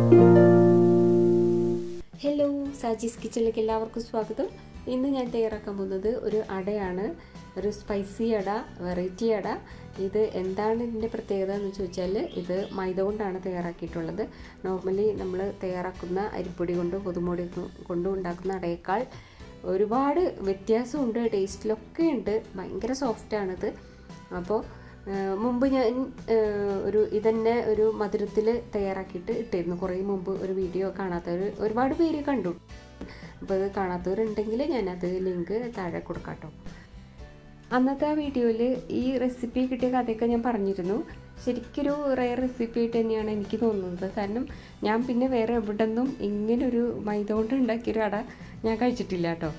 hello Saji's കിച്ചണിലേക്ക് എല്ലാവർക്കും സ്വാഗതം ഇന്ന് ഞാൻ തയ്യാറാക്കാൻ പോകുന്നത് ഒരു അടയാണ് ഒരു സ്പൈസി അട വെറൈറ്റി അട ഇത് എന്താണ് ഇതിൻ്റെ പ്രത്യേകത എന്ന് ചോദിച്ചാൽ ഇത് മൈദ കൊണ്ടാണ് തയ്യാറാക്കിയിട്ടുള്ളത് നോർമലി നമ്മൾ തയ്യാറാക്കുന്ന അരിപ്പൊടി കൊണ്ടും പുതുമൊടി കൊണ്ടും ഉണ്ടാക്കുന്ന അടയേക്കാൾ ഒരുപാട് വ്യത്യാസമുണ്ട് ടേസ്റ്റിലൊക്കെ ഉണ്ട് ഭയങ്കര സോഫ്റ്റാണിത് അപ്പോൾ മുമ്പ് ഞാൻ ഒരു ഇതന്നെ ഒരു മധുരത്തിൽ തയ്യാറാക്കിയിട്ട് ഇട്ടിരുന്നു കുറേ മുമ്പ് ഒരു വീഡിയോ കാണാത്തവർ ഒരുപാട് പേര് കണ്ടു അപ്പോൾ ഇത് കാണാത്തവരുണ്ടെങ്കിൽ ഞാനത് ലിങ്ക് താഴെ കൊടുക്കാം കേട്ടോ അന്നത്തെ ആ വീഡിയോയിൽ ഈ റെസിപ്പി കിട്ടിയ കഥയൊക്കെ ഞാൻ പറഞ്ഞിരുന്നു ശരിക്കൊരു റയർ റെസിപ്പി ആയിട്ട് തന്നെയാണ് എനിക്ക് തോന്നുന്നത് കാരണം ഞാൻ പിന്നെ വേറെ എവിടെ നിന്നും ഇങ്ങനൊരു മൈദ കൊണ്ട് ഉണ്ടാക്കിയൊരു അട ഞാൻ കഴിച്ചിട്ടില്ല കേട്ടോ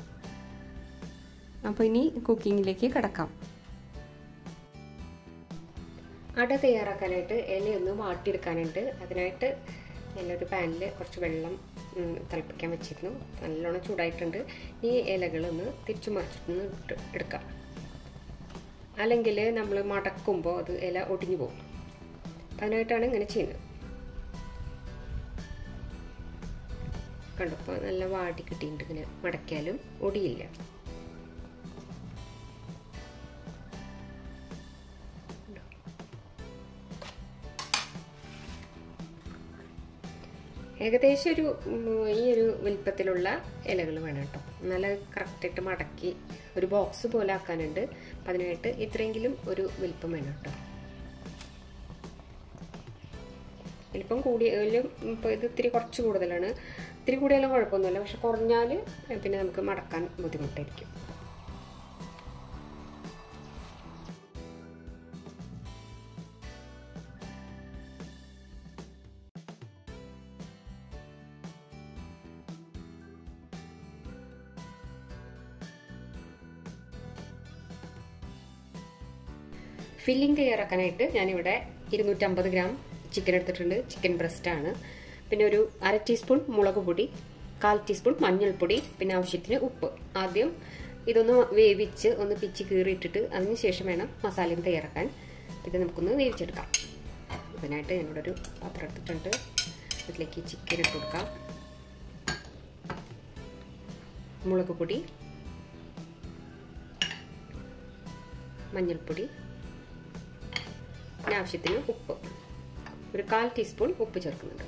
അപ്പോൾ ഇനി കുക്കിങ്ങിലേക്ക് കിടക്കാം അട തയ്യാറാക്കാനായിട്ട് ഇലയൊന്ന് വാട്ടിയെടുക്കാനുണ്ട് അതിനായിട്ട് ഞാനൊരു പാനിൽ കുറച്ച് വെള്ളം തിളപ്പിക്കാൻ വെച്ചിരുന്നു നല്ലോണം ചൂടായിട്ടുണ്ട് ഈ ഇലകളൊന്ന് തിരിച്ചു മറിച്ചിട്ടൊന്ന് ഇട്ട് എടുക്കാം അല്ലെങ്കിൽ നമ്മൾ മടക്കുമ്പോൾ അത് ഇല ഒടിഞ്ഞു പോകും അതിനായിട്ടാണ് ഇങ്ങനെ ചെയ്യുന്നത് കണ്ടപ്പോൾ നല്ല വാടി കിട്ടിയിട്ടുണ്ട് ഇങ്ങനെ മടക്കിയാലും ഒടിയില്ല ഏകദേശം ഒരു ഈ ഒരു വലിപ്പത്തിലുള്ള ഇലകൾ വേണം കേട്ടോ നല്ല കറക്റ്റായിട്ട് മടക്കി ഒരു ബോക്സ് പോലെ ആക്കാനുണ്ട് അപ്പം അതിനായിട്ട് ഇത്രയെങ്കിലും ഒരു വലിപ്പം വേണം കേട്ടോ വലിപ്പം കൂടിയാലും ഇപ്പോൾ ഇത് ഇത്തിരി കുറച്ച് കൂടുതലാണ് ഇത്തിരി കൂടിയാലും കുഴപ്പമൊന്നുമില്ല പക്ഷെ കുറഞ്ഞാൽ പിന്നെ നമുക്ക് മടക്കാൻ ബുദ്ധിമുട്ടായിരിക്കും ഫില്ലിംഗ് തയ്യാറാക്കാനായിട്ട് ഞാനിവിടെ ഇരുന്നൂറ്റമ്പത് ഗ്രാം ചിക്കൻ എടുത്തിട്ടുണ്ട് ചിക്കൻ ബ്രസ്റ്റാണ് പിന്നെ ഒരു അര ടീസ്പൂൺ മുളക് പൊടി കാൽ ടീസ്പൂൺ മഞ്ഞൾപ്പൊടി പിന്നെ ആവശ്യത്തിന് ഉപ്പ് ആദ്യം ഇതൊന്ന് വേവിച്ച് ഒന്ന് പിച്ച് കീറിയിട്ടിട്ട് അതിന് ശേഷം വേണം മസാലയും തയ്യാറാക്കാൻ ഇത് നമുക്കൊന്ന് വേവിച്ചെടുക്കാം അതിനായിട്ട് ഞാനിവിടെ ഒരു പാത്രം എടുത്തിട്ടുണ്ട് ഇതിലേക്ക് ചിക്കൻ ഇട്ട് കൊടുക്കാം മുളക് പൊടി മഞ്ഞൾപ്പൊടി പിന്നെ ആവശ്യത്തിന് ഉപ്പ് ഒരു കാൽ ടീസ്പൂൺ ഉപ്പ് ചേർക്കുന്നുണ്ട്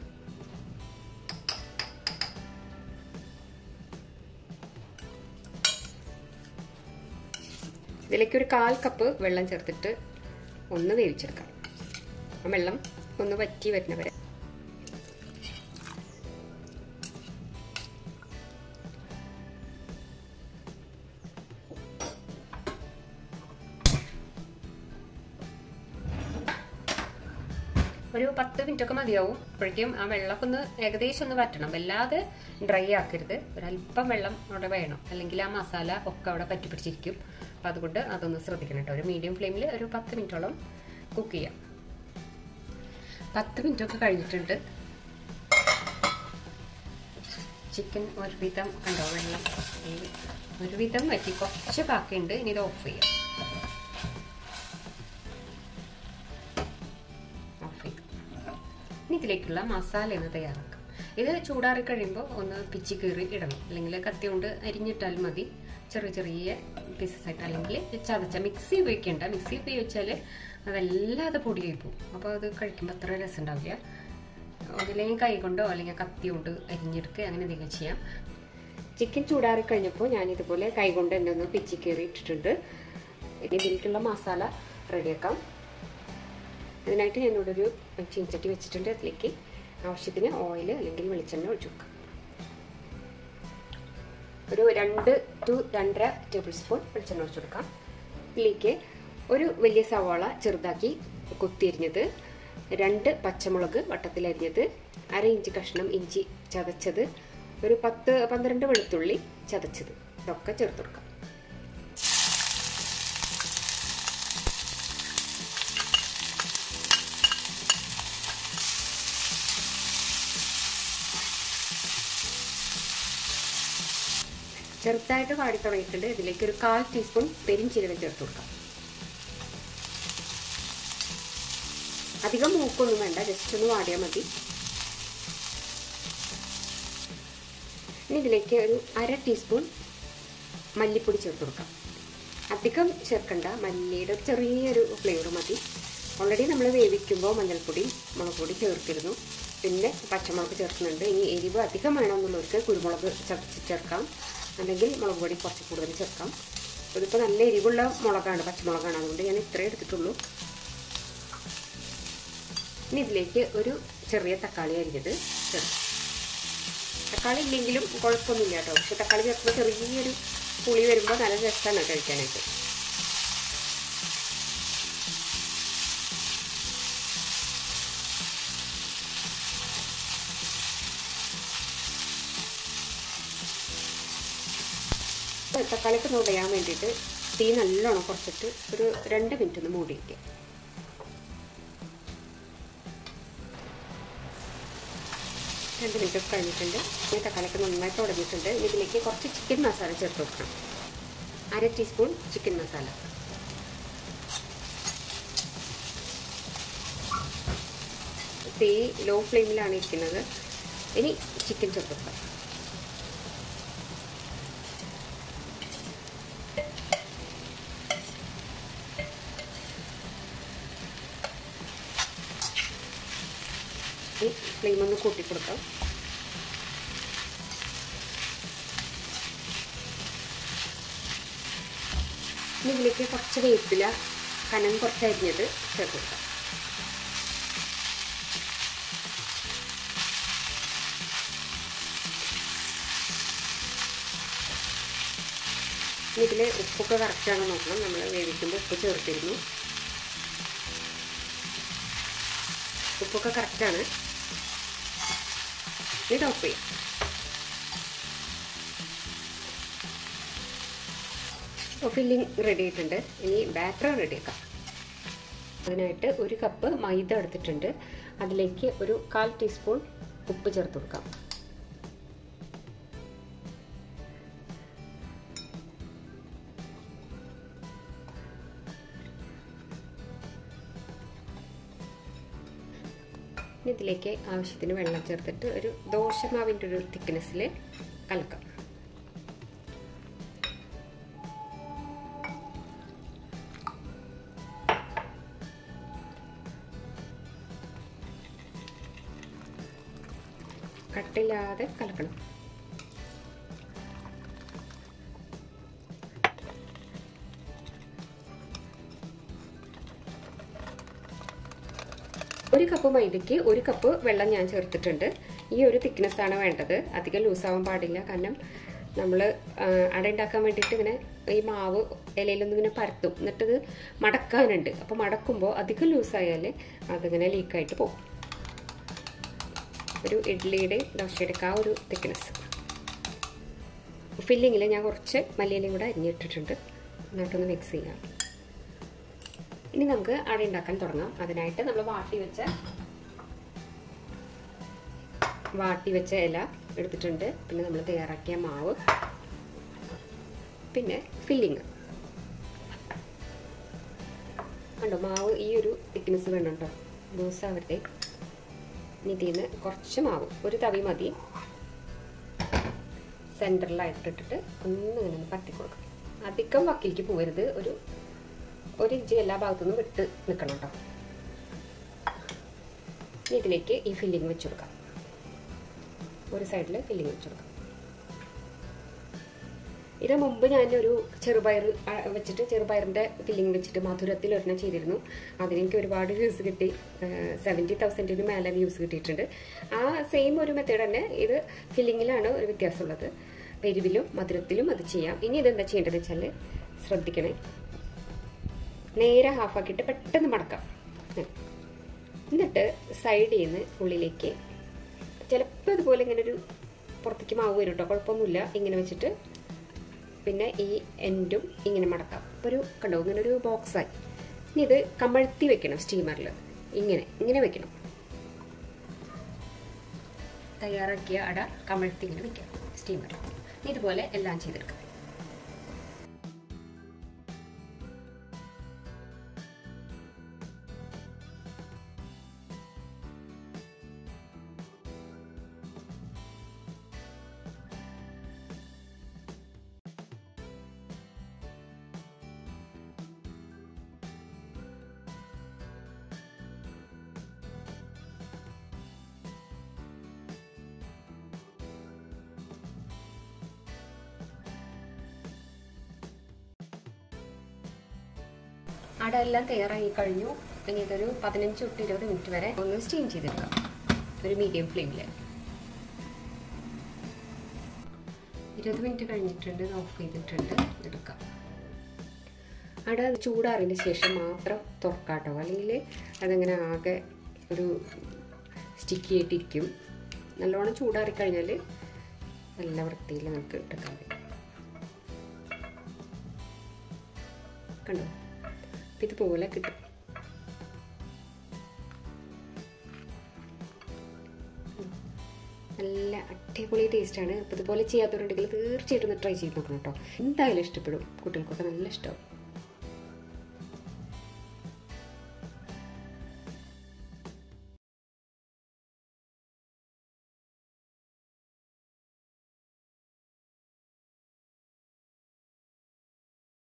ഇതിലേക്ക് ഒരു കാൽ കപ്പ് വെള്ളം ചേർത്തിട്ട് ഒന്ന് വേവിച്ചെടുക്കാം ആ വെള്ളം ഒന്ന് വറ്റി വരുന്ന വരെ ഒരു പത്ത് മിനിറ്റ് ഒക്കെ മതിയാവും അപ്പോഴേക്കും ആ വെള്ളമൊക്കെ ഒന്ന് ഏകദേശം ഒന്ന് വറ്റണം വല്ലാതെ ഡ്രൈ ആക്കരുത് ഒരല്പം വെള്ളം അവിടെ വേണം അല്ലെങ്കിൽ ആ മസാല ഒക്കെ അവിടെ പറ്റി പിടിച്ചിരിക്കും അപ്പം അതുകൊണ്ട് അതൊന്ന് ശ്രദ്ധിക്കണം കേട്ടോ ഒരു മീഡിയം ഫ്ലെയിമിൽ ഒരു പത്ത് മിനിറ്റോളം കുക്ക് ചെയ്യാം പത്ത് മിനിറ്റ് ഒക്കെ കഴിഞ്ഞിട്ടുണ്ട് ചിക്കൻ ഒരുവിധം കണ്ടോ വെള്ളം ഒരുവിധം വറ്റി കുറച്ച് ബാക്കിയുണ്ട് ഇനി ഇത് ഓഫ് ചെയ്യാം ഇനി ഇതിലേക്കുള്ള മസാല ഒന്ന് തയ്യാറാക്കാം ഇത് ചൂടാറി കഴിയുമ്പോൾ ഒന്ന് പിച്ചി കീറി ഇടണം അല്ലെങ്കിൽ കത്തി കൊണ്ട് അരിഞ്ഞിട്ടാൽ മതി ചെറിയ ചെറിയ പീസസ് ആയിട്ട് അല്ലെങ്കിൽ ചതച്ച മിക്സി ഉപയോഗിക്കേണ്ട മിക്സി ഉപയോഗിച്ചാൽ അതല്ലാതെ പൊടിയായി പോകും അപ്പോൾ അത് കഴിക്കുമ്പോൾ അത്ര രസം ഉണ്ടാവില്ല ഒന്നില്ലെങ്കിൽ കൈ കൊണ്ടോ അല്ലെങ്കിൽ കത്തി കൊണ്ട് അരിഞ്ഞെടുക്കുക അങ്ങനെ എന്തെങ്കിലും ചെയ്യാം ചിക്കൻ ചൂടാറി കഴിഞ്ഞപ്പോൾ ഞാൻ ഇതുപോലെ കൈ കൊണ്ട് എന്നെ ഒന്ന് പിച്ചി കീറി ഇട്ടിട്ടുണ്ട് ഇനി ഇതിലേക്കുള്ള മസാല റെഡിയാക്കാം അതിനായിട്ട് ഞാനിവിടെ ഒരു ചീൻചട്ടി വെച്ചിട്ടുണ്ട് അതിലേക്ക് ആവശ്യത്തിന് ഓയിൽ അല്ലെങ്കിൽ വെളിച്ചെണ്ണ ഒഴിച്ചു വെക്കാം ഒരു രണ്ട് ടു രണ്ടര ടേബിൾ സ്പൂൺ വെളിച്ചെണ്ണ ഒഴിച്ചു കൊടുക്കാം ഇതിലേക്ക് ഒരു വലിയ സവാള ചെറുതാക്കി കൊത്തിയരിഞ്ഞത് രണ്ട് പച്ചമുളക് വട്ടത്തിലരിഞ്ഞത് അര ഇഞ്ച് കഷ്ണം ഇഞ്ചി ചതച്ചത് ഒരു പത്ത് പന്ത്രണ്ട് വെളുത്തുള്ളി ചതച്ചത് ഇതൊക്കെ ചേർത്ത് കൊടുക്കാം ചെറുതായിട്ട് വാടി തുടങ്ങിയിട്ടുണ്ട് ഇതിലേക്ക് ഒരു കാൽ ടീസ്പൂൺ പെരിഞ്ചീരകം ചേർത്ത് കൊടുക്കാം അധികം മൂക്കൊന്നും വേണ്ട ജസ്റ്റ് ഒന്ന് വാടിയാൽ മതി ഇനി ഇതിലേക്ക് ഒരു അര ടീസ്പൂൺ മല്ലിപ്പൊടി ചേർത്ത് കൊടുക്കാം അധികം ചേർക്കണ്ട മല്ലിയുടെ ഒരു ചെറിയൊരു ഫ്ലേവർ മതി ഓൾറെഡി നമ്മൾ വേവിക്കുമ്പോൾ മഞ്ഞൾപ്പൊടി മുളക് പൊടി ചേർത്തിരുന്നു പിന്നെ പച്ചമുളക് ചേർക്കുന്നുണ്ട് ഇനി എരിവ് അധികം വേണമെന്നുള്ളവർക്ക് കുരുമുളക് ചതച്ച് ചേർക്കാം അല്ലെങ്കിൽ മുളക് പൊടി കുറച്ച് കൂടുതൽ ചേർക്കാം ഇതിപ്പോൾ നല്ല എരിവുള്ള മുളകാണ് പച്ചമുളകാണ് അതുകൊണ്ട് ഞാൻ ഇത്രേ എടുത്തിട്ടുള്ളൂ ഇനി ഇതിലേക്ക് ഒരു ചെറിയ തക്കാളി അരിഞ്ഞത് ചേർക്കാം തക്കാളി ഇല്ലെങ്കിലും കുഴപ്പമൊന്നുമില്ല കേട്ടോ പക്ഷെ തക്കാളി ചേർക്കുമ്പോൾ ചെറിയൊരു പുളി വരുമ്പോൾ നല്ല രസമാണ് കഴിക്കാനായിട്ട് തക്കാളിക്ക് നുടയാൻ വേണ്ടിയിട്ട് തീ നല്ലോണം കുറച്ചിട്ട് ഒരു രണ്ട് മിനിറ്റ് ഒന്ന് മൂടി വയ്ക്കുക രണ്ട് മിനിറ്റ് ഒക്കെ കഴിഞ്ഞിട്ടുണ്ട് ഇനി തക്കാളിക്ക് നന്നായിട്ട് ഉടഞ്ഞിട്ടുണ്ട് ഇനി ഇതിലേക്ക് കുറച്ച് ചിക്കൻ മസാല ചേർത്ത് കൊടുക്കണം അര ടീസ്പൂൺ ചിക്കൻ മസാല തീ ലോ ഫ്ലെയിമിലാണ് ഇരിക്കുന്നത് ഇനി ചിക്കൻ ചേർത്ത് കൊടുക്കാം ഈ ഫ്ലെയിം ഒന്ന് കൂട്ടി കൊടുക്കാം ഇനി ഇതിലേക്ക് കുറച്ച് വേപ്പില കനം കുറച്ച് അരിഞ്ഞത് ചേർത്ത് കൊടുക്കാം ഇതിൽ ഉപ്പൊക്കെ കറക്റ്റാണ് നോക്കണം നമ്മൾ വേവിക്കുമ്പോൾ ഉപ്പ് ചേർത്തിരുന്നു ഉപ്പൊക്കെ കറക്റ്റാണ് ഇത് ഓഫ് ചെയ്യാം ഫില്ലിങ് റെഡി ആയിട്ടുണ്ട് ഇനി ബാറ്റർ റെഡി ആക്കാം അതിനായിട്ട് ഒരു കപ്പ് മൈദ എടുത്തിട്ടുണ്ട് അതിലേക്ക് ഒരു കാൽ ടീസ്പൂൺ ഉപ്പ് ചേർത്ത് കൊടുക്കാം ഇതിലേക്ക് ആവശ്യത്തിന് വെള്ളം ചേർത്തിട്ട് ഒരു ദോശമാവിൻ്റെ ഒരു തിക്നെസ്സിൽ കലക്കാം കട്ടില്ലാതെ കലക്കണം ഒരു കപ്പ് മൈദയ്ക്ക് ഒരു കപ്പ് വെള്ളം ഞാൻ ചേർത്തിട്ടുണ്ട് ഈ ഒരു തിക്നെസ് ആണ് വേണ്ടത് അധികം ലൂസാവാൻ പാടില്ല കാരണം നമ്മൾ അട ഉണ്ടാക്കാൻ വേണ്ടിയിട്ട് ഇങ്ങനെ ഈ മാവ് ഇലയിലൊന്നും ഇങ്ങനെ പരത്തും എന്നിട്ടത് മടക്കാനുണ്ട് അപ്പോൾ മടക്കുമ്പോൾ അധികം ലൂസായാൽ അതിങ്ങനെ ലീക്കായിട്ട് പോകും ഒരു ഇഡ്ഡലിയുടെ ദോശയുടെ ആ ഒരു തിക്നെസ് ഫില്ലിങ്ങിൽ ഞാൻ കുറച്ച് മല്ലിയിലയും കൂടെ അരിഞ്ഞിട്ടിട്ടുണ്ട് എന്നിട്ടൊന്ന് മിക്സ് ചെയ്യാം ഇനി നമുക്ക് അട ഉണ്ടാക്കാൻ തുടങ്ങാം അതിനായിട്ട് നമ്മൾ വാട്ടി വെച്ച വാട്ടി വെച്ച ഇല എടുത്തിട്ടുണ്ട് പിന്നെ നമ്മൾ തയ്യാറാക്കിയ മാവ് പിന്നെ ഫില്ലിങ് കണ്ടോ മാവ് ഈ ഒരു തിക്നെസ് വേണം കേട്ടോ ലൂസാവട്ടെ ഇനി ഇതിൽ നിന്ന് കുറച്ച് മാവ് ഒരു തവി മതി സെൻറ്ററിലായിട്ടിട്ടിട്ട് ഒന്ന് ഇങ്ങനെ പരത്തി കൊടുക്കാം അധികം വക്കിലേക്ക് പോകരുത് ഒരു ഒരു ഇഞ്ച് എല്ലാ ഭാഗത്തുനിന്നും വിട്ട് നിൽക്കണം കേട്ടോ ഇതിലേക്ക് ഈ ഫില്ലിങ് വെച്ച് കൊടുക്കാം ഒരു സൈഡിൽ ഫില്ലിങ് വെച്ച് കൊടുക്കാം ഇത് മുമ്പ് ഞാനൊരു ചെറുപയർ വെച്ചിട്ട് ചെറുപയറിൻ്റെ ഫില്ലിങ് വെച്ചിട്ട് മധുരത്തിൽ ഒരെണ്ണം ചെയ്തിരുന്നു അതിനെനിക്ക് ഒരുപാട് വ്യൂസ് കിട്ടി സെവൻറ്റി തൗസൻഡിന് മേലെ വ്യൂസ് കിട്ടിയിട്ടുണ്ട് ആ സെയിം ഒരു മെത്തേഡ് തന്നെ ഇത് ഫില്ലിങ്ങിലാണ് ഒരു വ്യത്യാസമുള്ളത് എരിവിലും മധുരത്തിലും അത് ചെയ്യാം ഇനി ഇതെന്താ ചെയ്യേണ്ടത് വെച്ചാൽ ശ്രദ്ധിക്കണേ നേരെ ഹാഫാക്കിയിട്ട് പെട്ടെന്ന് മടക്കാം എന്നിട്ട് സൈഡിൽ നിന്ന് ഉള്ളിലേക്ക് ചിലപ്പോൾ ഇതുപോലെ ഇങ്ങനെ ഒരു പുറത്തേക്ക് മാവ് വരും കേട്ടോ കുഴപ്പമൊന്നുമില്ല ഇങ്ങനെ വെച്ചിട്ട് പിന്നെ ഈ എൻഡും ഇങ്ങനെ മടക്കാം അപ്പോൾ ഒരു കണ്ടോ ഇങ്ങനെ ഒരു ബോക്സായി ഇനി ഇത് കമഴ്ത്തി വെക്കണം സ്റ്റീമറിൽ ഇങ്ങനെ ഇങ്ങനെ വെക്കണം തയ്യാറാക്കിയ അട കമഴ്ത്തി ഇങ്ങനെ വെക്കാം സ്റ്റീമറിൽ ഇതുപോലെ എല്ലാം ചെയ്തെടുക്കാം അട എല്ലാം തയ്യാറായി കഴിഞ്ഞു ഇനി ഇതൊരു പതിനഞ്ച് തൊട്ട് ഇരുപത് മിനിറ്റ് വരെ ഒന്ന് സ്റ്റീം ചെയ്തെടുക്കാം ഒരു മീഡിയം ഫ്ലെയിമിൽ ഇരുപത് മിനിറ്റ് കഴിഞ്ഞിട്ടുണ്ട് ഓഫ് ചെയ്തിട്ടുണ്ട് എടുക്കാം അട ചൂടാറിന് ശേഷം മാത്രം തുറക്കാട്ടോ അല്ലെങ്കിൽ അതങ്ങനെ ആകെ ഒരു സ്റ്റിക്കി ആയിട്ടിരിക്കും നല്ലോണം ചൂടാറി കഴിഞ്ഞാൽ നല്ല വൃത്തിയിൽ നമുക്ക് എടുക്കാൻ പറ്റും കണ്ടോ അപ്പം ഇതുപോലെ കിട്ടും നല്ല അടിപൊളി ടേസ്റ്റാണ് അപ്പോൾ ഇതുപോലെ ചെയ്യാത്തവരുണ്ടെങ്കിൽ തീർച്ചയായിട്ടും ഒന്ന് ട്രൈ ചെയ്ത് നോക്കണം കേട്ടോ എന്തായാലും ഇഷ്ടപ്പെടും കുട്ടികൾക്കൊക്കെ നല്ല ഇഷ്ടമാവും